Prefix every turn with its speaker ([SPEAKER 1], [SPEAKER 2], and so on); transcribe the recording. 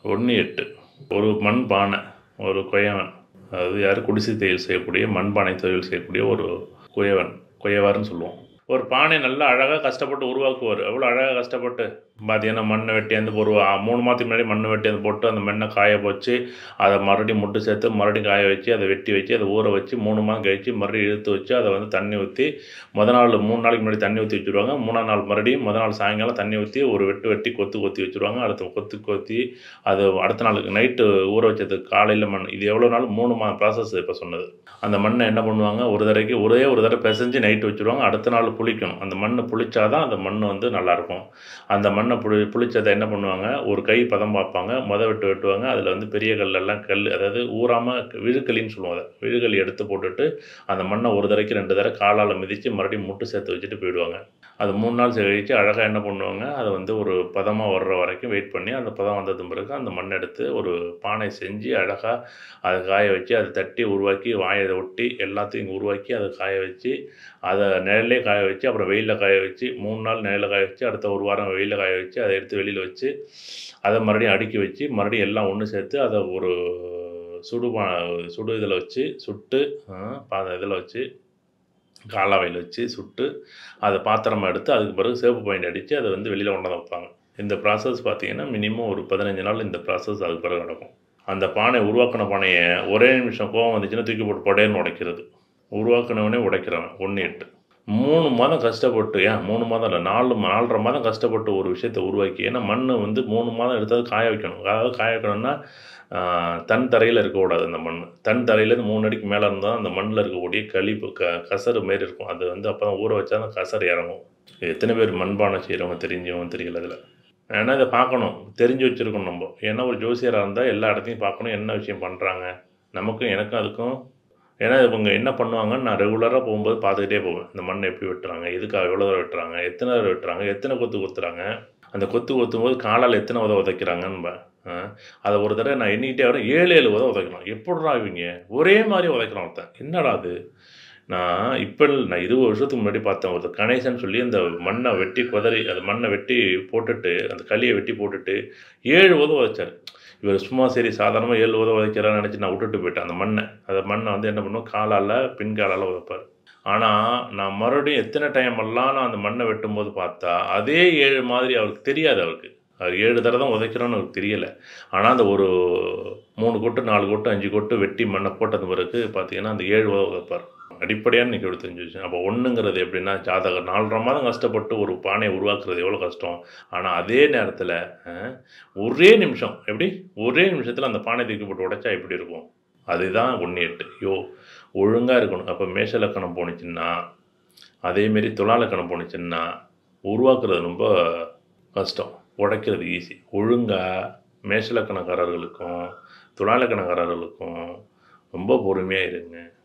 [SPEAKER 1] ஒன்று எட்டு ஒரு மண் பானை ஒரு குயவன் அதாவது யார் குடிசை தொழில் செய்யக்கூடிய மண்பானை தொழில் செய்யக்கூடிய ஒரு குயவன் குயவார்னு சொல்லுவோம் ஒரு பானை நல்லா அழகாக கஷ்டப்பட்டு உருவாக்குவார் எவ்வளோ அழகாக கஷ்டப்பட்டு பார்த்தீங்கன்னா மண்ணை வெட்டி அந்த ஒரு ஆ, மூணு மாதத்துக்கு முன்னாடி மண்ணை வெட்டி அந்த போட்டு அந்த மண்ணை காய வச்சு அதை மறுபடியும் முட்டு சேர்த்து மறுபடியும் காய வச்சு அதை வெட்டி வச்சு அதை ஊற வச்சு மூணு மாதம் கழிச்சு மறுபடியும் இழுத்து வச்சு அதை வந்து தண்ணி ஊற்றி முத நாள் மூணு நாளைக்கு முன்னாடி தண்ணி ஊற்றி வச்சுருவாங்க மூணாம் நாள் மறுபடியும் முத நாள் சாயங்காலம் தண்ணி ஊற்றி ஒரு வெட்டு வெட்டி கொத்து கொத்தி வச்சுருவாங்க அடுத்து கொத்து கொத்தி அது அடுத்த நாளுக்கு நைட்டு ஊற வச்சது காலையில் மண் இது எவ்வளோ நாள் மூணு மாதம் ப்ராசஸ் இப்போ சொன்னது அந்த மண்ணை என்ன பண்ணுவாங்க ஒரு தடவைக்கு ஒரே ஒரு தடவை பிசைஞ்சு நைட்டு வச்சுருவாங்க அடுத்த நாள் புளிக்கணும் அந்த மண் புளிச்சாதான் அந்த மண் வந்து நல்லாயிருக்கும் அந்த மண்ணை புளி புளிச்சதை என்ன பண்ணுவாங்க ஒரு கை பதம் பார்ப்பாங்க முத வெட்டு வெட்டுவாங்க அதில் வந்து பெரிய கல்லெல்லாம் கல் அதாவது ஊறாமல் விழுக்களின்னு சொல்லுவோம் அதை விழுகளி எடுத்து போட்டுட்டு அந்த மண்ணை ஒரு தடவைக்கு ரெண்டு தடவை காலால் மிதித்து மறுபடியும் முட்டு சேர்த்து வச்சுட்டு போயிடுவாங்க அது மூணு நாள் கழிச்சு அழகாக என்ன பண்ணுவாங்க அதை வந்து ஒரு பதமாக வர்ற வரைக்கும் வெயிட் பண்ணி அந்த பதம் வந்தது பிறகு அந்த மண்ணை எடுத்து ஒரு பானை செஞ்சு அழகாக அதை காய வச்சு அதை தட்டி உருவாக்கி வாயை ஒட்டி எல்லாத்தையும் உருவாக்கி அதை காய வச்சு அதை நிழல்லே காய வச்சு அப்புறம் வெயிலில் காய வச்சு மூணு நாள் நிழலில் காய வச்சு அடுத்த ஒரு வாரம் வெயிலில் காய வச்சு அதை எடுத்து வெளியில் வச்சு அதை மறுபடியும் அடுக்கி வச்சு மறுபடியும் எல்லாம் ஒன்று சேர்த்து அதை ஒரு சுடு பா சுடு இதில் வச்சு சுட்டு பாத இதில் வச்சு காலாவையில் வச்சு சுட்டு அதை பாத்திரமா எடுத்து அதுக்கு பிறகு சேப்பு பாயிண்ட் அடித்து அதை வந்து வெளியில் கொண்டாந்து வைப்பாங்க இந்த ப்ராசஸ் பார்த்தீங்கன்னா மினிமம் ஒரு பதினஞ்சு நாள் இந்த ப்ராசஸ் அதுக்கு பிறகு நடக்கும் அந்த பானை உருவாக்கின பானையை ஒரே நிமிஷம் கோவம் வந்துச்சுன்னா தூக்கி போட்டு படையன்னு உடைக்கிறது உருவாக்கினவனே உடைக்கிறவன் ஒன்று எட்டு மூணு மாதம் கஷ்டப்பட்டு ஏன் மூணு மாதம் இல்லை நாலு மா- நாலரை மாதம் கஷ்டப்பட்டு ஒரு விஷயத்தை உருவாக்கி ஏன்னா மண் வந்து மூணு மாதம் எடுத்தது காய வைக்கணும் அதாவது காய வைக்கணும்னா ஆஹ், தன் தரையில் இருக்கக்கூடாது அந்த மண் தன் தரையிலேருந்து மூணு அடிக்கு மேலே இருந்தால் அந்த மண்ணில் இருக்கக்கூடிய கழிப்பு க கசரு மாரி இருக்கும் அது வந்து அப்போ தான் ஊற வச்சா அந்த கசர் இறங்கும் இது எத்தனை பேர் மண்பானை செய்கிறவங்க தெரிஞ்சவங்க தெரியல அதில் ஏன்னா இதை பார்க்கணும் தெரிஞ்சு வச்சுருக்கணும் நம்ம ஏன்னா ஒரு ஜோசியராக இருந்தால் எல்லா இடத்தையும் பார்க்கணும் என்ன விஷயம் பண்ணுறாங்க நமக்கும் எனக்கும் அதுக்கும் ஏன்னா இவங்க என்ன பண்ணுவாங்கன்னு நான் ரெகுலராக போகும்போது பார்த்துக்கிட்டே போவேன் இந்த மண்ணை எப்படி வெட்டுறாங்க எதுக்காக எவ்வளோ தடவை வெட்டுறாங்க எத்தனை தடவை வெட்டுறாங்க எத்தனை கொத்து கொத்துறாங்க அந்த கொத்து கொத்தும் போது காலால் எத்தனை உதவ உதைக்கிறாங்கன்னு அதை ஒரு தடவை நான் எண்ணிக்கிட்டே வரேன் ஏழு ஏழு உதவ உதைக்கலாம் எப்படிடா இவங்க ஒரே மாதிரி உதைக்கிறான் ஒருத்தன் என்னடா அது நான் இப்போ நான் இருபது வருஷத்துக்கு முன்னாடி பார்த்தேன் ஒருத்தர் கணேசன் சொல்லி அந்த மண்ணை வெட்டி குதறி அந்த மண்ணை வெட்டி போட்டுட்டு அந்த களியை வெட்டி போட்டுட்டு ஏழு உதவ வச்சார் இவர் சும்மா சரி சாதாரணமாக ஏழு உதவ வைக்கிறான்னு நினச்சி நான் விட்டுட்டு போயிட்டேன் அந்த மண்ணை அந்த மண்ணை வந்து என்ன பண்ணுவோம் காலால் பின் காலால் உதைப்பார் ஆனால் நான் மறுபடியும் எத்தனை டைம் எல்லாம் நான் அந்த மண்ணை வெட்டும்போது பார்த்தா அதே ஏழு மாதிரி அவருக்கு தெரியாது அவருக்கு அவர் ஏழு தடவை தான் உதைக்கிறோன்னு அவருக்கு தெரியலை ஆனால் அந்த ஒரு மூணு கொட்டு நாலு கொட்டு அஞ்சு கொட்டு வெட்டி மண்ணை போட்டது பிறகு பார்த்தீங்கன்னா அந்த ஏழு உதவ உதைப்பார் அடிப்படையான இன்றைக்கி எடுத்து தெரிஞ்சு வச்சு அப்போ ஒன்றுங்கிறது எப்படின்னா ஜாதகர் நாலரை மாதம் கஷ்டப்பட்டு ஒரு பானையை உருவாக்குறது எவ்வளோ கஷ்டம் ஆனால் அதே நேரத்தில் ஒரே நிமிஷம் எப்படி ஒரே நிமிஷத்தில் அந்த பானை தூக்கி போட்டு உடைச்சா எப்படி இருக்கும் அதுதான் ஒன்று எட்டு யோ ஒழுங்காக இருக்கணும் அப்போ மேஷ லக்கணம் போணுச்சுன்னா அதேமாரி துலா லக்கணம் போணுச்சுன்னா உருவாக்குறது ரொம்ப கஷ்டம் உடைக்கிறது ஈஸி ஒழுங்காக மேஷ லக்கணக்காரர்களுக்கும் துலா லக்கணக்காரர்களுக்கும் ரொம்ப பொறுமையாக இருங்க